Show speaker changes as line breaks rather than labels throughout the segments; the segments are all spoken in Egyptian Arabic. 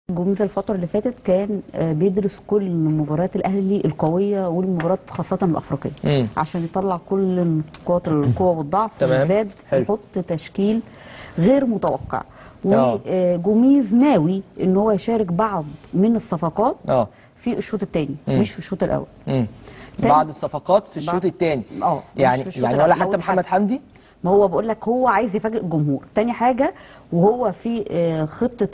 جوميز الفترة اللي فاتت كان آه، بيدرس كل مباريات الأهلي القوية والمباريات خاصة الأفريقية
مم.
عشان يطلع كل نقاط القوة والضعف
تمام.
وزاد
حلو.
يحط تشكيل غير متوقع
آه.
وجوميز ناوي ان هو يشارك بعض من الصفقات
اه
في الشوط الثاني
مم.
مش في الشوط الاول
مم.
تاني-
بعض الصفقات في الشوط
بعض-
الثاني
اه مش
يعني
في الشوط
يعني
الأول.
ولا
لو
حتى محمد
اتحسن.
حمدي
ما هو بقول لك هو عايز يفاجئ الجمهور تاني حاجة وهو في آه، خطة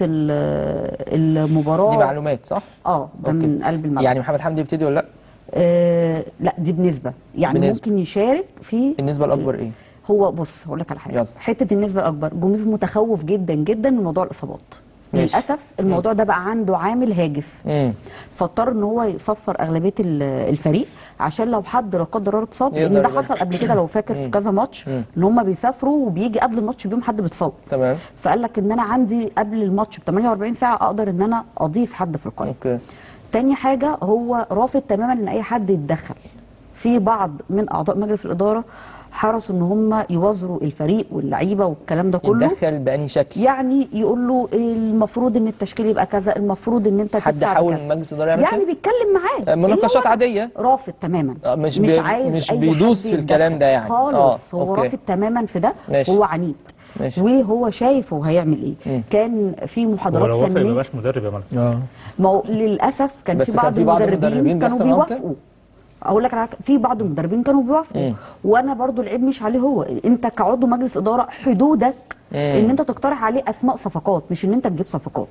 ال- المباراة
دي معلومات صح
اه ده
أوكي.
من قلب الملعب
يعني محمد حمدي يبتدي ولا لا
آه لا دي بنسبة يعني
بنسبة.
ممكن يشارك في
النسبه الاكبر ايه
هو بص هقول لك على
يلا.
حاجة حتة النسبة الأكبر جوميز متخوف جدا جدا من موضوع الإصابات
ماشي.
للأسف الموضوع ده بقى عنده عامل هاجس
امم
فاضطر ان هو يصفر اغلبيه ال- الفريق عشان لو حد لا قدر الله اتصاب
يقدر
لان ده
يبدل.
حصل قبل كده لو فاكر في
مم.
كذا ماتش
مم.
ان هم بيسافروا وبيجي قبل الماتش بيوم حد بيتصاب
تمام
فقال لك ان انا عندي قبل الماتش ب 48 ساعه اقدر ان انا اضيف حد في القائمه
اوكي
تاني حاجه هو رافض تماما ان اي حد يتدخل في بعض من اعضاء مجلس الاداره حرصوا ان هم يوازروا الفريق واللعيبه والكلام ده كله
يتدخل بأني شكل
يعني يقول له المفروض ان التشكيل يبقى كذا المفروض ان انت
حد
تدفع
حاول
بكذا.
من مجلس الاداره يعمل
يعني
كده
بيتكلم معاه
آه، مناقشات
إلا هو
عاديه
رافض تماما
آه، مش بي-
عايز
مش
أي
بيدوس
حد
في الكلام
يتدخل.
ده يعني.
خالص
آه،
هو
أوكي.
رافض تماما في ده
ماشي.
هو عنيد
ماشي.
وهو شايف هو هيعمل ايه
مم.
كان في
هو
محاضرات
لو وافق ما
فنيه
يبقاش مدرب يا مالك
اه
ما هو للاسف كان
بس
في
كان
بعض
في بعض
المدربين
المدربين
كانوا
بيحصل معاهم كده؟
بيوافقوا اقول لك على حاجة، في بعض المدربين كانوا بيوافقوا
مم.
وانا برضو العيب مش عليه هو انت كعضو مجلس اداره حدودك
مم.
ان انت تقترح عليه اسماء صفقات مش ان انت تجيب صفقات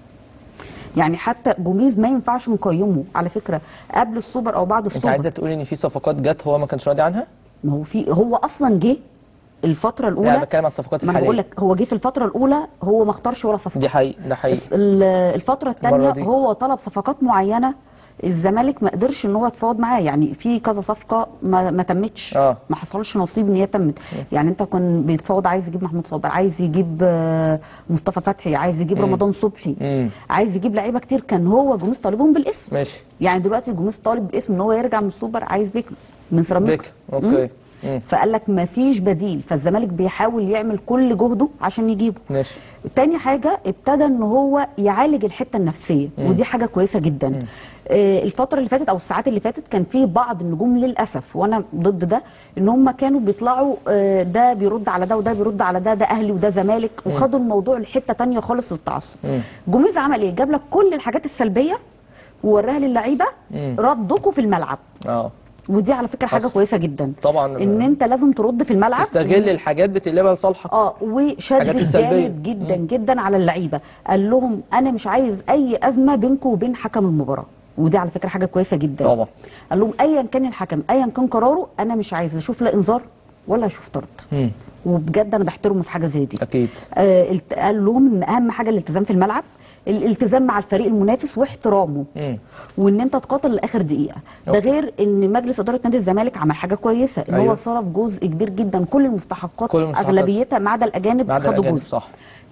يعني حتى جوميز ما ينفعش نقيمه على فكره قبل السوبر او بعد
انت
السوبر
عايزه تقولي ان في صفقات جت هو ما كانش راضي عنها
ما هو في هو اصلا جه الفتره
لا
الاولى
بتكلم عن الصفقات
ما انا بقول
الحاليه
لك هو جه في الفتره الاولى هو ما اختارش ولا صفقه
دي حقيقي ده حقيقي
الس- ال- الفتره
المرة
الثانيه
دي.
هو طلب صفقات معينه الزمالك ما قدرش ان هو يتفاوض معاه يعني في كذا صفقه ما, ما تمتش
آه.
ما حصلش نصيب ان هي تمت يعني انت كان بيتفاوض عايز يجيب محمود صابر عايز يجيب آه، مصطفى فتحي عايز يجيب رمضان صبحي
مم.
عايز يجيب لعيبه كتير كان هو جوميز طالبهم بالاسم
ماشي
يعني دلوقتي جوميز طالب بالاسم ان هو يرجع من السوبر عايز بيك من سيراميكا
بيك اوكي مم.
فقال لك ما فيش بديل فالزمالك بيحاول يعمل كل جهده عشان يجيبه
ماشي
تاني حاجة ابتدى ان هو يعالج الحتة النفسية ودي حاجة كويسة جدا آه، الفترة اللي فاتت او الساعات اللي فاتت كان في بعض النجوم للأسف وانا ضد ده ان هم كانوا بيطلعوا آه، ده بيرد على ده وده بيرد على ده ده اهلي وده زمالك وخدوا الموضوع لحتة تانية خالص التعصب جوميز عمل ايه جاب لك كل الحاجات السلبية ووراها للعيبه ردكوا في الملعب
اه
ودي على فكره حاجه
حصل.
كويسه جدا
طبعا
ان انت لازم ترد في الملعب
تستغل الحاجات بتقلبها لصالحك
اه وشد
الحاجات السلبية.
جامد جدا جدا على اللعيبه قال لهم انا مش عايز اي ازمه بينكم وبين حكم المباراه ودي على فكره حاجه كويسه جدا
طبعا.
قال لهم ايا كان الحكم ايا كان قراره انا مش عايز اشوف لا انذار ولا اشوف طرد
مم.
وبجد انا بحترمه في حاجه زي دي
اكيد
آه الت- قال لهم ان اهم حاجه الالتزام في الملعب الالتزام مع الفريق المنافس واحترامه
مم.
وان انت تقاتل لاخر دقيقه ده
أوكي.
غير ان مجلس اداره نادي الزمالك عمل حاجه كويسه ان
أيوة.
هو صرف جزء كبير جدا كل المستحقات
كل المستحقات.
اغلبيتها ما عدا الاجانب
ما عدا
خدوا
الأجانب،
جزء
صح.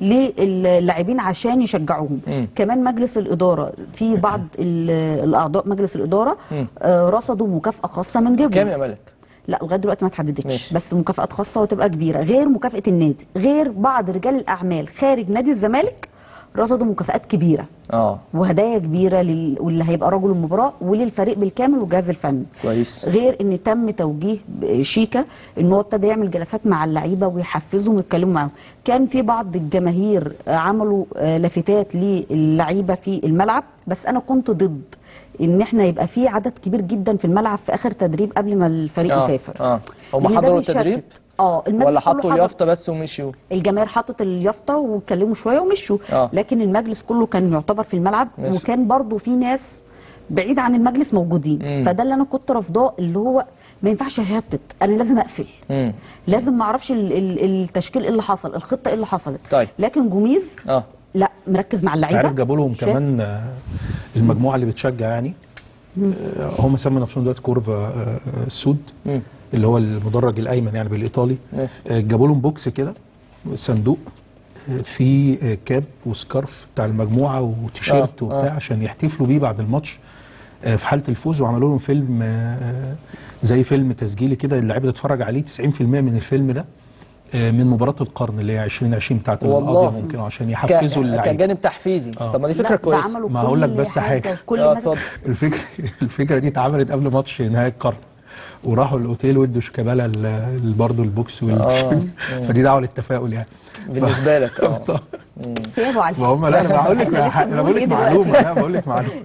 للاعبين عشان يشجعوهم
مم.
كمان مجلس الاداره في بعض ال- الاعضاء مجلس الاداره
مم.
آه رصدوا مكافاه خاصه من جيبهم
كام يا ملك
لا لغايه دلوقتي ما اتحددتش
ماشي.
بس مكافآت خاصه وتبقى كبيره غير مكافاه النادي غير بعض رجال الاعمال خارج نادي الزمالك رصدوا مكافآت كبيره
اه
وهدايا كبيره لل... واللي هيبقى رجل المباراه وللفريق بالكامل والجهاز الفني
كويس
غير ان تم توجيه ب- شيكا ان هو ابتدى يعمل جلسات مع اللعيبه ويحفزهم ويتكلموا معاهم كان في بعض الجماهير آه، عملوا آه، لافتات للعيبه في الملعب بس انا كنت ضد ان احنا يبقى في عدد كبير جدا في الملعب في اخر تدريب قبل ما الفريق
اه
يسافر
اه هم
لأن ده
حضروا
بيشتت.
التدريب
اه المجلس
ولا
كله
حطوا
حضر.
اليافطه بس ومشيوا
الجماهير حطت اليافطه واتكلموا شويه ومشوا
آه.
لكن المجلس كله كان يعتبر في الملعب
ماشي.
وكان برضو في ناس بعيد عن المجلس موجودين
مم.
فده اللي انا كنت رافضاه اللي هو ما ينفعش اشتت انا لازم اقفل
مم.
لازم ما اعرفش ال- ال- التشكيل ايه اللي حصل الخطه ايه اللي حصلت
طيب.
لكن جوميز
اه
لا مركز مع اللعيبه
عارف جابوا لهم
شاف-
كمان آه، المجموعه اللي بتشجع يعني آه، هم سموا نفسهم دلوقتي كورفا آه، آه، السود
مم.
اللي هو المدرج الايمن يعني بالايطالي
ماشي.
آه، جابوا لهم بوكس كده صندوق آه، فيه آه، كاب وسكارف بتاع المجموعه وتيشيرت
آه،
وبتاع
آه.
عشان يحتفلوا بيه بعد الماتش آه، في حاله الفوز وعملوا لهم فيلم آه، زي فيلم تسجيلي كده اللعيبه تتفرج عليه 90% من الفيلم ده آه، من مباراه القرن اللي هي 2020 بتاعت
والله.
القاضيه ممكن عشان يحفزوا
ك-
اللعيبه
كجانب تحفيزي
آه.
طب ما دي فكره
لا، ده
كويسه
عملوا
ما هقول لك
كل
بس حاجة.
كل
اه
ما
اتفضل
الفكره الفكره دي اتعملت قبل ماتش نهائي القرن وراحوا الاوتيل وادوا شيكابالا برضه البوكس وال...
آه.
فدي دعوه للتفاؤل يعني
بالنسبه لك اه
ثيابه على
ما هم لا انا بقول لك
إحنا لسه
انا بقول لك
بنقول إيه
معلومه
دلوقتي؟
لا بقول لك معلومه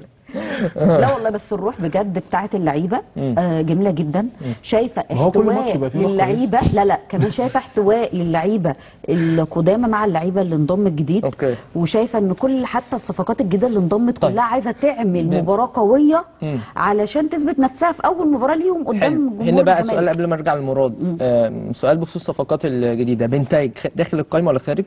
لا والله بس الروح بجد بتاعت اللعيبه آه جميله جدا شايفه
ما هو كل ماتش
احتواء
يبقى فيه روح
للعيبه لا لا كمان شايفه احتواء للعيبه القدامى مع اللعيبه اللي انضم الجديد
أوكي.
وشايفه ان كل حتى الصفقات الجديده اللي انضمت
طيب.
كلها عايزه تعمل
ب-
مباراه قويه
مم.
علشان تثبت نفسها في اول مباراه ليهم قدام
حلو
جمهور
هنا بقى
الزمالك.
سؤال قبل ما ارجع لمراد آه سؤال بخصوص الصفقات الجديده بنتايج خ- داخل القايمه ولا خارج؟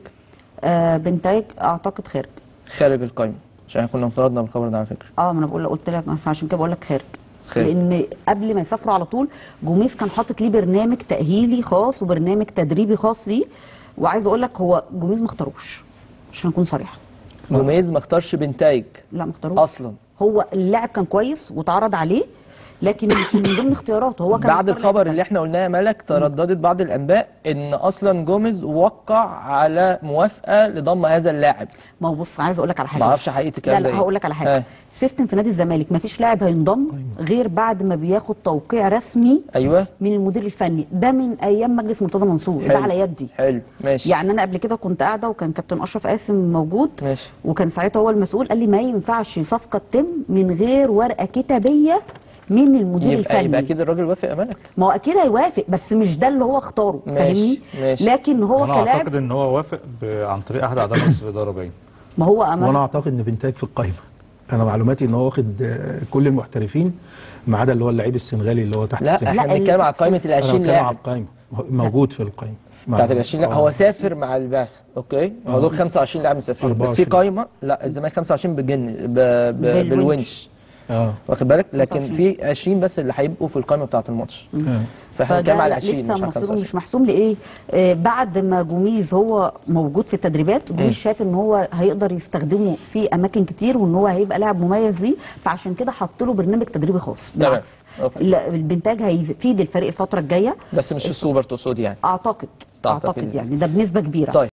آه بنتايج اعتقد خارج
خارج القايمه عشان احنا كنا انفردنا بالخبر ده على فكره
اه ما انا بقول قلت لك عشان كده بقول لك خارج
خارج.
لان قبل ما يسافروا على طول جوميز كان حاطط ليه برنامج تاهيلي خاص وبرنامج تدريبي خاص ليه وعايز اقول لك هو جوميز ما اختاروش عشان اكون صريحه
جوميز ما اختارش بنتايج
لا ما اختاروش
اصلا
هو اللاعب كان كويس واتعرض عليه لكن مش من ضمن اختياراته هو كان
بعد
مختار
الخبر
لاعب
اللي احنا قلناه يا ملك ترددت بعض الانباء ان اصلا جوميز وقع على موافقه لضم هذا اللاعب
ما هو بص عايز اقول لك على حاجه
ما اعرفش حقيقة الكلام
لا
ده
لا
إيه.
هقول لك على حاجه
آه.
سيستم في نادي الزمالك ما فيش لاعب هينضم غير بعد ما بياخد توقيع رسمي
ايوه
من المدير الفني ده من ايام مجلس مرتضى منصور ده
حلو.
على يدي
حلو ماشي
يعني انا قبل كده كنت قاعده وكان كابتن اشرف قاسم موجود
ماشي.
وكان ساعتها هو المسؤول قال لي ما ينفعش صفقه تتم من غير ورقه كتابيه من المدير
يبقى
الفني
يبقى اكيد الراجل وافق يا ملك
ما هو اكيد هيوافق بس مش ده اللي هو اختاره
ماشي،
فاهمني
ماشي.
لكن هو
انا
كلاعب
اعتقد ان هو وافق ب- عن طريق احد اعضاء مجلس الاداره باين
ما هو
وانا
امل
اعتقد ان بنتاج في القايمه انا معلوماتي ان هو واخد آه، كل المحترفين ما عدا اللي هو اللعيب السنغالي اللي هو تحت
لا
السن
احنا
لا،
بنتكلم على قائمه ال
انا
20
بتكلم على
لاعب
القايمه موجود في القايمه
بتاعت ال 20 لاعب
آه.
هو سافر مع البعثه اوكي هو دول 25 لاعب مسافرين بس في
24.
قايمه لا الزمالك 25 بالجن ب... ب...
بالونش.
بالونش
اه
واخد بالك لكن
25.
في 20 بس اللي هيبقوا في القائمه بتاعه الماتش
آه.
فاحنا بنتكلم
فده
على
لا
20 مش
لسه
على
مصيره
25
مش محسوم لايه آه بعد ما جوميز هو موجود في التدريبات جوميز شاف ان هو هيقدر يستخدمه في اماكن كتير وان هو هيبقى لاعب مميز ليه فعشان كده حط له برنامج تدريبي خاص
تمام.
بالعكس
أوكي.
لا، البنتاج هيفيد الفريق الفتره الجايه
بس مش في السوبر تقصد يعني
اعتقد
تعتقد
اعتقد
إزاي؟
يعني ده بنسبه كبيره
طيب